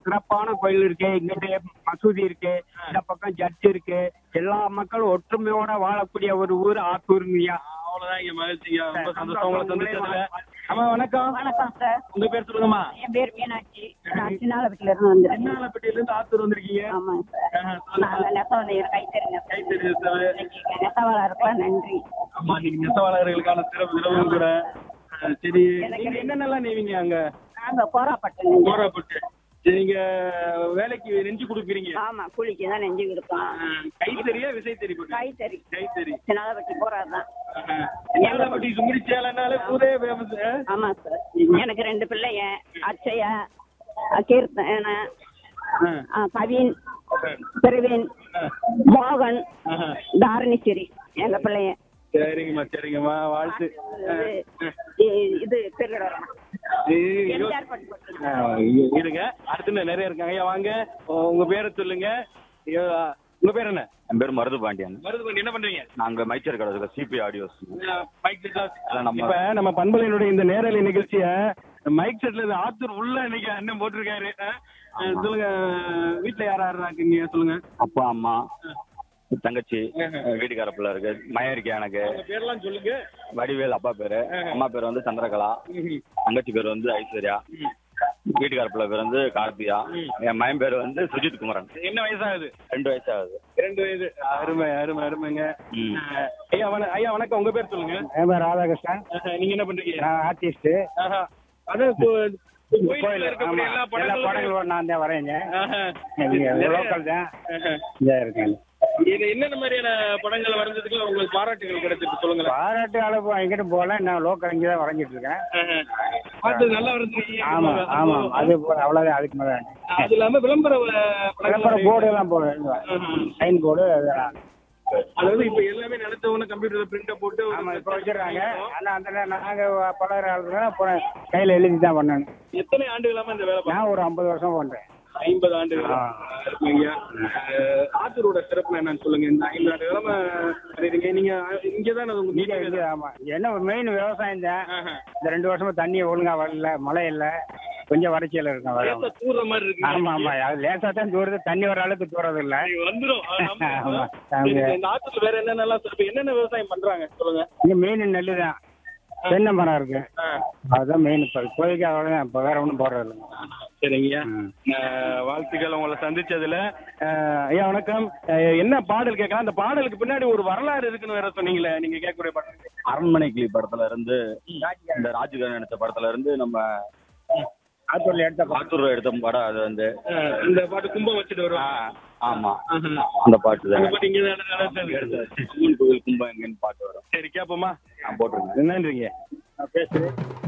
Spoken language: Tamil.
சிறப்பான கோயில் இருக்கு இங்கிட்ட மசூதி இருக்கு இந்த பக்கம் சர்ச் இருக்கு எல்லா மக்களும் ஒற்றுமையோட வாழக்கூடிய ஒரு ஊர் ஆத்தூருங்கய்யா அவ்வளவுதான் இங்க மகிழ்ச்சிங்க ரொம்ப சந்தோஷம் உங்களை சந்திச்சதுல அம்மா வணக்கம் வணக்கம் சார் உங்க பேர் சொல்லுங்கம்மா என் பேர் மீனாட்சி நான் சின்னாலப்பட்டில இருந்து வந்திருக்கேன் சின்னாலப்பட்டியில இருந்து ஆத்தூர் வந்திருக்கீங்க ஆமாங்க சார் ஆஹா, சொல்லுங்க. நாங்க நெசவாளையர் கைத்தறிங்க சார். கைத்தறி சார். இன்னைக்கு நெசவாளருக்குலாம் நன்றி ஆமா நீங்க நெசவாளர்களுக்கான சிறப்பு தினமும் கூட ஆ, சரி நீங்க என்னென்னலாம் நெய்வீங்க அங்க நாங்க கோராப்பட்டோம் போராப்பட்டு சரி, நீங்க வேலைக்கு நெஞ்சு கொடுக்குறீங்க ஆமா கூலிக்கு தான் நெஞ்சு கொடுப்போம் ஆ, கைத்தறியா விசைத்தறி போட்டு கைத்தறி கைத்தறி சின்னாலப்பட்டி போறாரு தான் ஏழப்பட்டி சுங்குடி சேலனாலே பூரே ஃபேமஸ் ஆமா சார் எனக்கு ரெண்டு பிள்ளைங்க அச்சயா கீர்த்தன ஆ, கவின் பிரவீன் மோகன் தாரணிஸ்வரி எங்க பிள்ளைங்க சரிங்கம்மா சரிங்கம்மா வாழ்த்து ஆ, ஆ. இ- இது திருவிழா ஐயோ. எம்ஜிஆர் பட்டு போட்டு ஆ, இருங்க அடுத்து இன்னும் நிறைய இருக்காங்க ஐயா வாங்க உங்க பேரை சொல்லுங்க ஐயோ, உங்க பேர் என்ன என் பேர் மருது பாண்டியன் மருது பண்ணி என்ன பண்றீங்க நாங்க மைச்சர் கடை இருக்கோம் சிபி ஆடியோஸ் மைக் செட் அதான் நம்ம- இப்ப நம்ம பண்பலையினுடைய இந்த நேரலை நிகழ்ச்சிய மைக் செட்ல இந்த ஆத்தூர் உள்ள இன்னைக்கு அண்ணன் போட்டிருக்காரு ஆ, ஆ, சொல்லுங்க வீட்டுல யார் யாரா இருக்கீங்க சொல்லுங்க அப்பா அம்மா தங்கச்சி வீட்டுக்கார பிள்ளை இருக்கு மயம் இருக்கு எனக்கு உங்க பேர்லாம் சொல்லுங்க வடிவேல் அப்பா பேரு அம்மா பேர் வந்து சந்திரகலா தங்கச்சி பேர் வந்து ஐஸ்வர்யா வீட்டுக்கார பிள்ளை பேர் வந்து கார்த்தியா என் மயம் பேர் வந்து சுஜித் குமரன் என்ன வயசாகுது ரெண்டு வயசு ஆகுது ரெண்டு வயது அருமை அருமை அருமைங்க ம். ஆ, ஐயா வண- ஐயா வணக்கம் உங்க பேர் சொல்லுங்க என் பேர் ராதாகிருஷ்ணன் ஆஹா, நீங்க என்ன பண்றீங்க நான் ஆர்டிஸ்ட் ஆஹா. அதான் கோ- கோயில்ல இருக்கக்கூடிய எல்லா எல்லா படங்களும் படங்களும் நான் தான் வரைஞ்சேங்க ஆஹா. இங்க லோக்கல் தான் ஆஹா. இதாக இருக்கேன் இது என்னென்ன மாதிரியான படங்கள் வரைஞ்சதுக்கு உங்களுக்கு பாராட்டுகள் கிடைச்சிருக்கு சொல்லுங்களேன் பாராட்டு அளவு எங்கிட்ட போகல நான் லோக்கல் இங்கே தான் வரைஞ்சிட்டு இருக்கேன் ஆஹா. பார்த்து நல்லா வரைஞ்சிருக்கீங்க ஆமா ஆமாம் அது போல அவ்வளோதான் அதுக்கு மேலே அது இல்லாம விளம்பர அஹ், படங்கள் விளம்பர போர்டு எல்லாம் போடுறேன் சைன் போர்டு அதெல்லாம் அதாவது இப்ப எல்லாமே நினைச்சவன கம்ப்யூட்டர்ல பிரிண்ட போட்டு ஒரு ஆமாம் இப்போ வச்சிடுறாங்க ஆனால் அந்த நாங்கள் பழகிற ஆளுங்க அப்புறம் கையில் எழுதி தான் பண்ணணும் எத்தனை ஆண்டுகளாம இந்த வேலை பார்க்கறீங்க? நான் ஒரு ஐம்பது வருஷம் பண்ணுறேன் ஐம்பது ஆண்டுகள் ஆ. இருப்பீங்க அஹ், ஆத்தூரோட சிறப்பு என்னன்னு சொல்லுங்க இந்த ஐம்பது ஆண்டு காலமா பண்ணிருக்கீங்க நீங்க இங்கதான் உங்க இங்கே வீட்டுக்கு இங்கே ஆமாம் என்ன மெயின் விவசாயம் தான் ஆஹா. இந்த ரெண்டு வருஷமா தண்ணி ஒழுங்கா வரல மழை இல்லை கொஞ்சம் வறட்சியில் இருக்கும் வரும் லேசா தூர்ற மாதிரி இருக்கு ஆமா ஆமா அது லேசா தான் தூருது தண்ணி வர அளவுக்கு தூறது இல்ல வந்துரும் அது நம்புறோம். ஆமா. சரி, இந்த ஆத்தூர்ல வேற என்னென்னலாம் சிறப்பு என்னென்ன விவசாயம் பண்றாங்க சொல்லுங்க இங்க மெயின் நெல்லு தான் தென்னை மரம் இருக்கு ஆ. அதுதான் மெயின் இப்போ இப்போதைக்கு அவ்வளோதான் இப்போ வேற ஒன்றும் போடுறது இல்லை சரிங்கய்யா ம். அஹ், வாழ்த்துக்கள் உங்களை சந்திச்சதுல அஹ், ஐயா வணக்கம் அஹ், என்ன பாடல் கேட்கலாம் அந்த பாடலுக்கு பின்னாடி ஒரு வரலாறு இருக்குன்னு வேற சொன்னீங்களே நீங்க கேட்கக்கூடிய பாடல் அரண்மனை கிளி படத்துல இருந்து இந்த ராஜுகாரன் எடுத்த படத்துல இருந்து நம்ம ஆத்தூர்ல எடுத்த பா- ஆத்தூர் எடுத்த படம் அது வந்து அஹ், இந்த பாட்டு கும்பம் வச்சுட்டு ஆ, வருவோம் ஆமா அந்த பாட்டு அந்த தான் பாட்டு இங்க தான் நடந்தது. எடுத்தது. அம்மன் கோவில் கும்பம் எங்கன்னு பாட்டு வரும் சரி கேப்போமா நான் போட்டிருக்கேன் நன்றிங்க பேசு